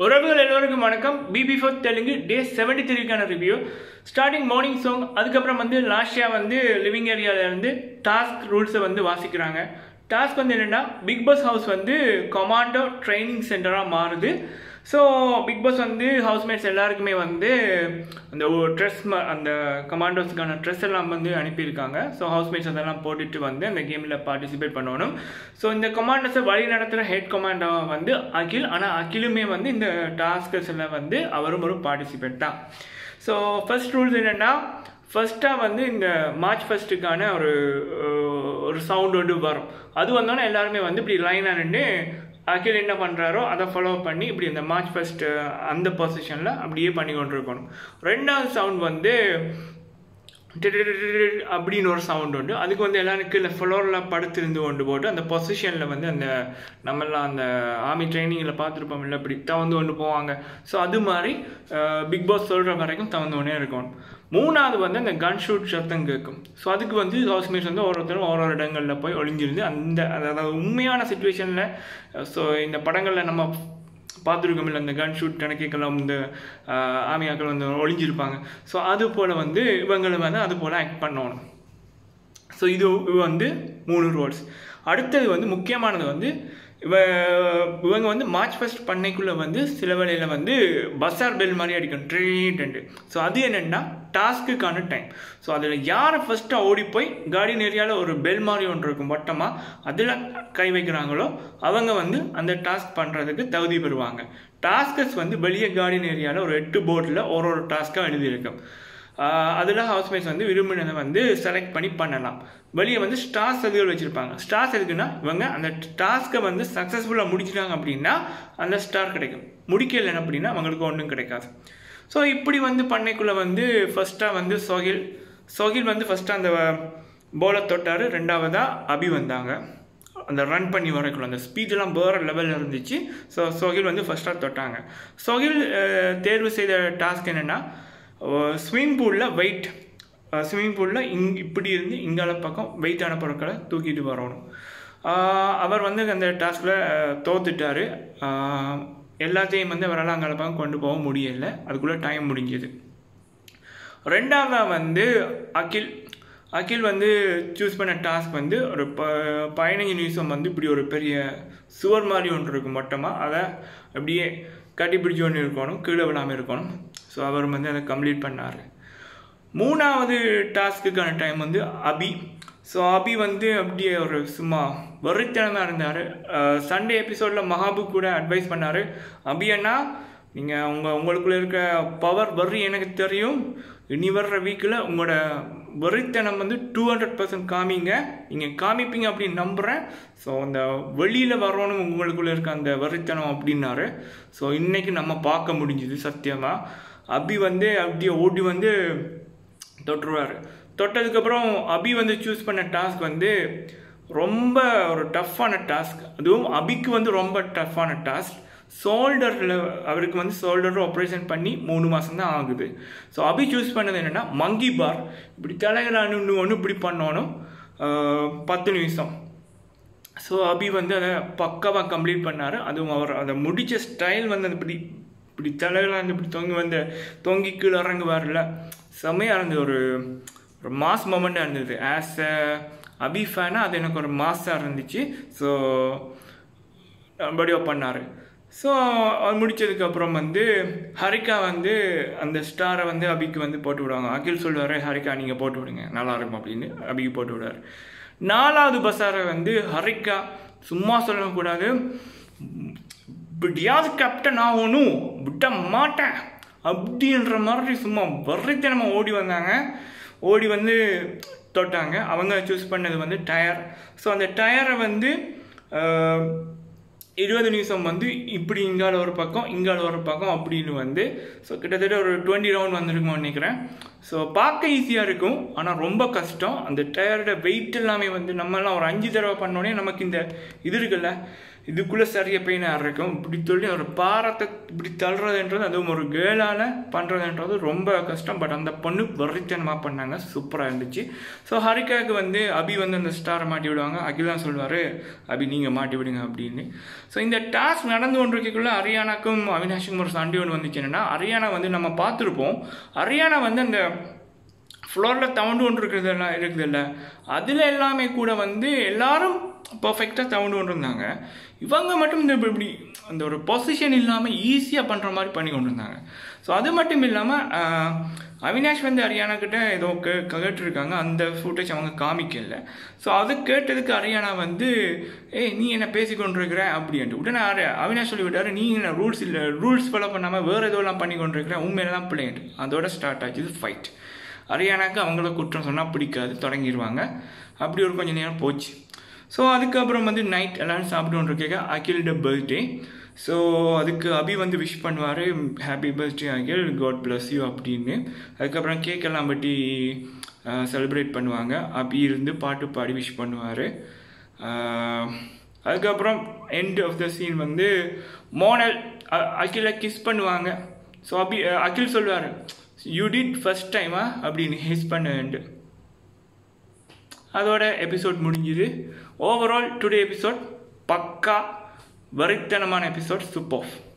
உறவுகள் எல்லோருக்கும் வணக்கம் BB four Telugu day seventy த்ரீக்கான ரிவ்யூ ஸ்டார்டிங் மார்னிங் சாங் அதுக்கப்புறம் வந்து லாஸ்டியா வந்து லிவிங் ஏரியாவில் இருந்து டாஸ்க் ரூல்ஸை வந்து வாசிக்கிறாங்க டாஸ்க் வந்து என்னென்னா பிக் பாஸ் ஹவுஸ் வந்து கொமாண்டோ ட்ரைனிங் சென்டராக மாறுது ஸோ பிக் பாஸ் வந்து ஹவுஸ்மேட்ஸ் எல்லாருக்குமே வந்து அந்த ட்ரெஸ் அந்த கமாண்டோஸ்க்கான ட்ரெஸ் எல்லாம் வந்து அனுப்பியிருக்காங்க ஸோ ஹவுஸ்மேட்ஸ் அதெல்லாம் போட்டுட்டு வந்து அந்த கேமில் பார்ட்டிசிபேட் பண்ணணும் ஸோ இந்த கமாண்டர்ஸை வழி நடத்துகிற ஹெட் கமாண்டோ வந்து அகில் ஆனால் அகிலுமே வந்து இந்த டாஸ்கஸில் வந்து அவரும் ஒரு பார்ட்டிசிபேட் தான் ஸோ ஃபர்ஸ்ட் ரூல்ஸ் என்னென்னா ஃபர்ஸ்ட்டாக வந்து இந்த மார்ச் ஃபஸ்ட்டுக்கான ஒரு அஹ், ஒரு சவுண்ட் வந்து வரும் அது வந்தோன்னே எல்லாருமே வந்து இப்படி லைனாக நின்று அகில் என்ன பண்ணுறாரோ அதை ஃபாலோ பண்ணி இப்படி இந்த மார்ச் ஃபஸ்ட்டு அந்த பொசிஷனில் அப்படியே பண்ணி கொண்டு இருக்கணும் ரெண்டாவது சவுண்ட் வந்து டிடிடிடிடிடி அப்படின்னு ஒரு சவுண்ட் உண்டு அதுக்கு வந்து எல்லாரும் கீழே ஃப்ளோரில் படுத்திருந்து கொண்டு போட்டு அந்த பொசிஷனில் வந்து அந்த நம்மெல்லாம் அந்த ஆர்மி ட்ரைனிங்கில் பார்த்துருப்போம் இல்லை இப்படி தவந்து கொண்டு போவாங்க ஸோ அது மாதிரி பிக் பாஸ் சொல்கிற வரைக்கும் தவந்து கொண்டே இருக்கணும் மூணாவது வந்து அந்த கன் ஷூட் சத்தம் கேட்கும் ஸோ அதுக்கு வந்து ஹவுஸ்மேட்ஸ் வந்து ஒவ்வொருத்தரும் ஒரு ஒரு இடங்களில் போய் ஒளிஞ்சிருந்து அந்த அதாவது உண்மையான சுச்சுவேஷனில் ஸோ இந்த படங்களில் நம்ம பார்த்துருக்கோம் இல்லை இந்த கன் ஷூட் கணக்கெல்லாம் இந்த ஆமியாக்கள் வந்து ஒளிஞ்சிருப்பாங்க ஸோ அது போல் வந்து இவங்களை வந்து அது போல் ஆக்ட் பண்ணணும் ஸோ இது வந்து மூணு ரோல்ஸ் அடுத்தது வந்து முக்கியமானது வந்து இவ இவங்க வந்து மார்ச் ஃபர்ஸ்ட் பண்ணைக்குள்ளே வந்து சில வேளையில் வந்து பஸ்ஸார் பெல் மாதிரி அடிக்கணும் ட்ரீட்டு ஸோ அது என்னென்னா டாஸ்க்குக்கான டைம் ஸோ அதில் யாரை ஃபஸ்ட்டாக ஓடி போய் கார்டியன் ஏரியாவில் ஒரு பெல் மாதிரி ஒன்று இருக்கும் வட்டமாக அதில் கை வைக்கிறாங்களோ அவங்க வந்து அந்த டாஸ்க் பண்ணுறதுக்கு தகுதி பெறுவாங்க டாஸ்கஸ் வந்து வெளியே கார்டியன் ஏரியாவில் ஒரு எட்டு போர்டில் ஒரு ஒரு டாஸ்க்காக எழுதியிருக்கும் அதில் ஹவுஸ்மேட்ஸ் வந்து விரும்பினதை வந்து செலக்ட் பண்ணி பண்ணலாம் வெளியே வந்து ஸ்டார்ஸ் அதுகள் வச்சுருப்பாங்க ஸ்டார்ஸ் எதுக்குன்னா இவங்க அந்த டாஸ்க்கை வந்து சக்ஸஸ்ஃபுல்லாக முடிச்சிட்டாங்க அப்படின்னா அந்த ஸ்டார் கிடைக்கும் முடிக்கலை அப்படின்னா அவங்களுக்கு ஒன்றும் கிடைக்காது ஸோ இப்படி வந்து பண்ணைக்குள்ளே வந்து ஃபஸ்ட்டாக வந்து சோகில் சோகில் வந்து ஃபஸ்ட்டாக அந்த போலை தொட்டார் ரெண்டாவதாக அபி வந்தாங்க அந்த ரன் பண்ணி வரக்குள்ள அந்த ஸ்பீடெல்லாம் வேறு லெவலில் இருந்துச்சு ஸோ சோகில் வந்து ஃபஸ்ட்டாக தொட்டாங்க சோகில் அஹ், தேர்வு செய்த டாஸ்க் என்னென்னா ஸ்விம்மிங் பூலில் வெயிட் ஸ்விம்மிங் பூலில் இங் இப்படி இருந்து இங்கால பக்கம் வெயிட்டான பொருட்களை தூக்கிட்டு வரணும் அஹ், அவர் வந்து அந்த டாஸ்கில் தோத்துட்டார் எல்லாத்தையும் வந்து அவரால் அங்கால பக்கம் கொண்டு போக முடியலை அதுக்குள்ளே டைம் முடிஞ்சது ரெண்டாவது வந்து அகில் அகில் வந்து சூஸ் பண்ண டாஸ்க் வந்து ஒரு ப பதினஞ்சு நிமிஷம் வந்து இப்படி ஒரு பெரிய சுவர் மாதிரி ஒன்று இருக்கும் மொட்டமாக அதை அப்படியே கட்டி பிடிச்சி ஒன்று இருக்கணும் கீழே விழாமல் இருக்கணும் ஸோ அவர் வந்து அதை கம்ப்ளீட் பண்ணார் மூணாவது டாஸ்க்குக்கான டைம் வந்து அபி ஸோ அபி வந்து அப்படியே ஒரு சும்மா வெறித்தனமாக இருந்தார் சண்டே எபிசோடில் மகாபு கூட அட்வைஸ் பண்ணார் அபி அண்ணா நீங்கள் உங்கள் உங்களுக்குள்ள இருக்க பவர் வெறி எனக்கு தெரியும் இனி வர்ற வீக்கில் உங்களோட வெறித்தனம் வந்து டூ ஹண்ட்ரட் பர்சன்ட் காமிங்க நீங்கள் காமிப்பீங்க அப்படின்னு நம்புகிறேன் ஸோ அந்த வெளியில் வரணும் உங்களுக்குள்ள இருக்க அந்த வெறித்தனம் அப்படின்னாரு ஸோ இன்னைக்கு நம்ம பார்க்க முடிஞ்சுது சத்தியமாக அபி வந்து அப்படியே ஓடி வந்து தொட்டுருவார் தொட்டதுக்கப்புறம் அபி வந்து சூஸ் பண்ண டாஸ்க் வந்து ரொம்ப ஒரு டஃப்பான டாஸ்க் அதுவும் அபிக்கு வந்து ரொம்ப டஃப்பான டாஸ்க் ஷோல்டரில் அவருக்கு வந்து ஷோல்டர் ஆப்ரேஷன் பண்ணி மூணு மாதம் தான் ஆகுது ஸோ அபி சூஸ் பண்ணது என்னென்னா மங்கி பார் இப்படி தலைகளை அணு ஒன்று இப்படி பண்ணணும் ஆஹ், பத்து நிமிஷம் ஸோ அபி வந்து அதை பக்காவாக கம்ப்ளீட் பண்ணார் அதுவும் அவர் அதை முடித்த ஸ்டைல் வந்து அது இப்படி இப்படி தலைகளாக இப்படி தொங்கி வந்து தொங்கி கீழே இறங்குவார்ல செம்மையாக இருந்தது ஒரு ஒரு மாஸ் மொமெண்ட்டாக இருந்தது ஆஸ் அ அபி ஃபேனாக அது எனக்கு ஒரு மாஸாக இருந்துச்சு ஸோ வீடியோ பண்ணார் ஸோ அது முடிச்சதுக்கப்புறம் வந்து ஹரிகா வந்து அந்த ஸ்டாரை வந்து அபிக்கு வந்து போட்டு விடுவாங்க அகில் சொல்லுவார் ஹரிகா நீங்கள் போட்டு விடுங்க நல்லா இருக்கும் அப்படின்னு அபிக்கு போட்டு விடுவார் நாலாவது பஸ்ஸாரை வந்து ஹரிகா சும்மா சொல்லக்கூடாது இப்படியாவது கேப்டன் ஆகணும் விட்ட மாட்டேன் அப்படின்ற மாதிரி சும்மா வர்றத்தனமாக ஓடி வந்தாங்க ஓடி வந்து தொட்டாங்க அவங்க சூஸ் பண்ணது வந்து டயர் ஸோ அந்த டயரை வந்து ஆஹ், இருபது நிமிஷம் வந்து இப்படி இங்கால ஒரு பக்கம் இங்கால ஒரு பக்கம் அப்படின்னு வந்து ஸோ கிட்டத்தட்ட ஒரு டுவெண்ட்டி ரவுண்ட் வந்துருக்கும்னு நினைக்கிறேன் ஸோ பார்க்க ஈஸியாக இருக்கும் ஆனால் ரொம்ப கஷ்டம் அந்த டயரோட வெயிட் எல்லாமே வந்து நம்மலாம் ஒரு அஞ்சு தடவை பண்ணோடனே நமக்கு இந்த இது இருக்குல்ல இதுக்குள்ளே சரிய பெயினாக இருக்கும் இப்படி சொல்லி ஒரு பாரத்தை இப்படி தள்ளுறதுன்றது அதுவும் ஒரு கேர்ளால் பண்ணுறதுன்றது ரொம்ப கஷ்டம் பட் அந்த பொண்ணு வெறித்தனமாக பண்ணாங்க சூப்பராக இருந்துச்சு ஸோ ஹரிகாவுக்கு வந்து அபி வந்து அந்த ஸ்டாரை மாட்டி விடுவாங்க அகில் தான் சொல்வார் அபி நீங்கள் மாட்டி விடுங்க அப்படின்னு ஸோ இந்த டாஸ்க் நடந்து கொண்டிருக்கக்குள்ள ஹரியானாக்கும் அவினாஷுக்கும் ஒரு சண்டை ஒன்று வந்துச்சு என்னன்னா ஹரியானா வந்து நம்ம பார்த்துருப்போம் ஹரியானா வந்து அந்த ஃப்ளோரில் தவண்டு கொண்டு இருக்கிறதெல்லாம் இருக்குதுல்ல அதில் எல்லாமே கூட வந்து எல்லாரும் பர்ஃபெக்டாக தவண்டு கொண்டு இருந்தாங்க இவங்க மட்டும் இந்த இப்படி அந்த ஒரு பொசிஷன் இல்லாமல் ஈஸியாக பண்ணுற மாதிரி பண்ணி கொண்டு இருந்தாங்க ஸோ அது மட்டும் இல்லாமல் அவினாஷ் வந்து ஹரியானா கிட்ட ஏதோ கே கேட்டிருக்காங்க அந்த ஃபுட்டேஜ் அவங்க காமிக்கல ஸோ அது கேட்டதுக்கு ஹரியானா வந்து ஏய் நீ என்ன பேசி கொண்டிருக்கிற அப்படின்ட்டு உடனே அர- அவினாஷ் சொல்லி விட்டாரு நீ என்ன ரூல்ஸ் இல்லை ரூல்ஸ் ஃபாலோ பண்ணாமல் வேறு எதுவும் பண்ணி கொண்டிருக்கிற உண்மையில தான் பிள்ளைன்ட்டு அதோட ஸ்டார்ட் ஆச்சு இது ஃபைட் ஹரியானாக்கு அவங்கள குற்றம் சொன்னால் பிடிக்காது தொடங்கிடுவாங்க அப்படி ஒரு கொஞ்ச நேரம் போச்சு ஸோ அதுக்கப்புறம் வந்து நைட் எல்லாரும் சாப்பிட்டு கேட்க அகில்ட பர்த்டே ஸோ அதுக்கு அபி வந்து விஷ் பண்ணுவார் happy birthday Akhil God bless you அப்படின்னு அதுக்கப்புறம் கேக் எல்லாம் பட்டி செலிப்ரேட் பண்ணுவாங்க அபி இருந்து பாட்டு பாடி விஷ் பண்ணுவார் அதுக்கப்புறம் எண்ட் ஆஃப் த சீன் வந்து மோனல் அ- அகிலை கிஸ் பண்ணுவாங்க ஸோ அபி அஹ் அகில் சொல்லுவார் யூ டிட் ஃபர்ஸ்ட் டைமா அப்படின்னு ஹிஸ் பண்ணு அதோட எபிசோட் முடிஞ்சுது ஓவரால் டுடே எபிசோட் பக்கா வரித்தனமான எபிசோட் சூப்பர்